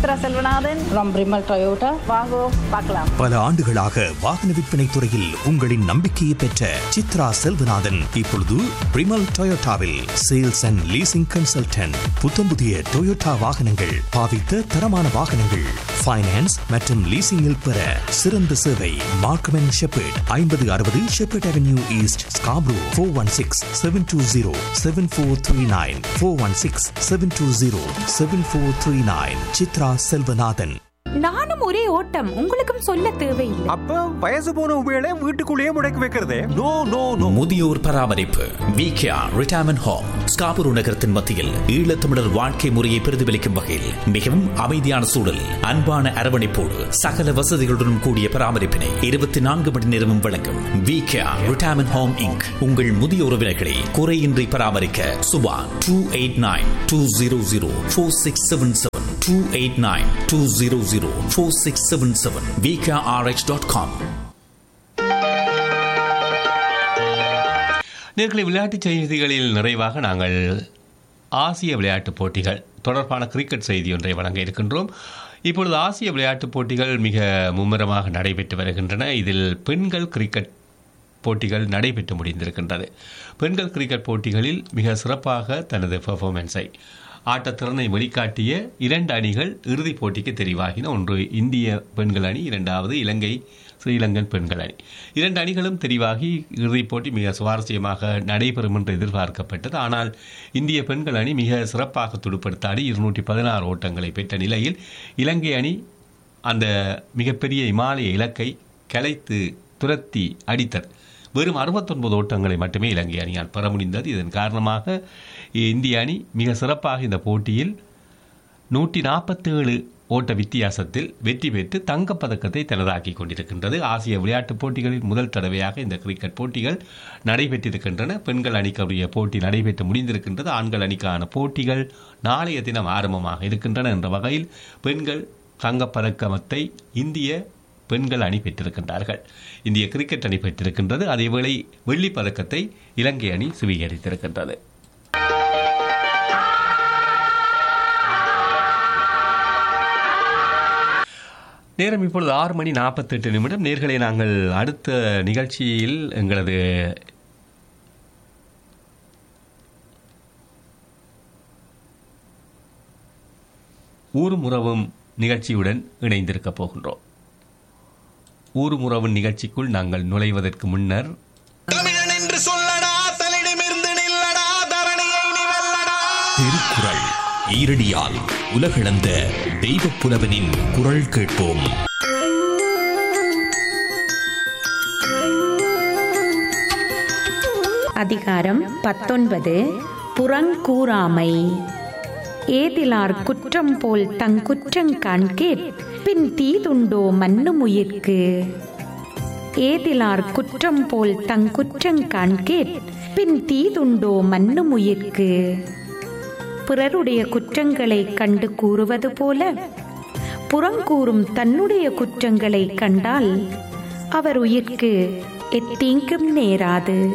Chitra Selvanathan from Brimal Toyota. வாங்கோ பார்க்கலாம் பல ஆண்டுகளாக வாகன விற்பனை துறையில் உங்களின் நம்பிக்கையை பெற்ற சித்ரா செல்வநாதன் இப்பொழுது பிரிமல் டொயோட்டாவில் சேல்ஸ் அண்ட் லீசிங் கன்சல்டன்ட் புத்தம் புதிய டொயோட்டா வாகனங்கள் பாவித்த தரமான வாகனங்கள் ஃபைனான்ஸ் மற்றும் லீசிங்கில் பெற சிறந்த சேவை மார்க்கம் அண்ட் ஷெப்பர்ட் ஐம்பது அறுபது Sheppard avenue east Scarborough four one six seven two zero seven four three nine four one six seven two zero seven four three nine Chitra Selvanathan நானும் ஒரே ஓட்டம் உங்களுக்கும் சொல்ல தேவையில்லை அப்ப வயசு போன உபயோக வீட்டுக்குள்ளேயே முடக்கி வைக்கிறதே நோ நோ நோ முதியோர் பராமரிப்பு விகேஆர் ரிட்டையர்மெண்ட் ஹோம் ஸ்காபுரு நகரத்தின் மத்தியில் ஈழத்தமிழர் வாழ்க்கை முறையை பிரதிபலிக்கும் வகையில் மிகவும் அமைதியான சூழல் அன்பான அரவணைப்போடு சகல வசதிகளுடன் கூடிய பராமரிப்பினை இருபத்தி நான்கு மணி நேரமும் வழங்கும் விகேஆர் ரிட்டையர்மெண்ட் ஹோம் இங்க் உங்கள் முதிய உறவினர்களை குறையின்றி பராமரிக்க Subha two eight nine two zero zero four six seven seven two eight nine two zero zero four six seven seven VKRH dot com நேர்களை விளையாட்டுச் செய்திகளில் நிறைவாக நாங்கள் ஆசிய விளையாட்டுப் போட்டிகள் தொடர்பான கிரிக்கெட் செய்தி ஒன்றை வழங்க இருக்கின்றோம் இப்பொழுது ஆசிய விளையாட்டுப் போட்டிகள் மிக மும்முரமாக நடைபெற்று வருகின்றன இதில் பெண்கள் கிரிக்கெட் போட்டிகள் நடைபெற்று முடிந்திருக்கின்றது பெண்கள் கிரிக்கெட் போட்டிகளில் மிக சிறப்பாக தனது பெர்ஃபார்மன்ஸை ஆட்டத்திறனை வெளிக்காட்டிய இரண்டு அணிகள் இறுதிப் போட்டிக்கு தெரிவாகின ஒன்று இந்திய பெண்கள் அணி இரண்டாவது இலங்கை ஸ்ரீலங்கன் பெண்கள் அணி இரண்டு அணிகளும் தெரிவாகி இறுதிப் போட்டி மிக சுவாரஸ்யமாக நடைபெறும் என்று எதிர்பார்க்கப்பட்டது ஆனால் இந்திய பெண்கள் அணி மிக சிறப்பாக துடுப்படுத்தாடி இருநூற்றி பதினாறு ஓட்டங்களை பெற்ற நிலையில் இலங்கை அணி அந்த மிகப்பெரிய இமாலய இலக்கை கலைத்து துரத்தி அடித்தது வெறும் அறுபத்தொன்பது ஓட்டங்களை மட்டுமே இலங்கை அணியால் பெற முடிந்தது இதன் காரணமாக இந்திய அணி மிக சிறப்பாக இந்த போட்டியில் நூற்றி நாற்பத்தேழு ஓட்ட வித்தியாசத்தில் வெற்றி பெற்று தங்கப்பதக்கத்தை தனதாக்கி கொண்டிருக்கின்றது ஆசிய விளையாட்டுப் போட்டிகளில் முதல் தடவையாக இந்த கிரிக்கெட் போட்டிகள் நடைபெற்றிருக்கின்றன பெண்கள் அணிக்குரிய போட்டி நடைபெற்று முடிந்திருக்கின்றது ஆண்கள் அணிக்கான போட்டிகள் நாளைய தினம் ஆரம்பமாக இருக்கின்றன என்ற வகையில் பெண்கள் தங்கப்பதக்கமத்தை இந்திய பெண்கள் அணி பெற்றிருக்கின்றார்கள் இந்திய கிரிக்கெட் அணி பெற்றிருக்கின்றது அதேவேளை வெள்ளிப் பதக்கத்தை இலங்கை அணி சுவீகரித்திருக்கின்றது நேரம் இப்பொழுது ஆறு மணி நாற்பத்தெட்டு நிமிடம் நேர்களை நாங்கள் அடுத்த நிகழ்ச்சியில் எங்களது ஊரும் உறவும் நிகழ்ச்சியுடன் இணைந்திருக்கப் போகின்றோம் ஊரும் உறவும் நிகழ்ச்சிக்குள் நாங்கள் நுழைவதற்கு முன்னர் தமிழன் என்று சொல்லடா தலிடமிருந்து நில்லடா தரணியை நீ வெல்லடா திருக்குறள் ஈரடியால் உலகளந்த தெய்வப் புலவனின் குரல் கேட்போம் அதிகாரம் பத்தொன்பது புறங்கூறாமை ஏதிலார் குற்றம் போல் தங்குற்றங் காண்கேட் பின் தீதுண்டோ மன்னும் உயிர்க்கு ஏதிலார் குற்றம் போல் தங்குற்றங் காண்கேட் பின் தீதுண்டோ மன்னும் உயிர்க்கு பிறருடைய குற்றங்களை கண்டு கூறுவது போல புறங்கூறும் தன்னுடைய குற்றங்களை கண்டால் அவர் உயிர்க்கு எத்தீங்கும் நேராது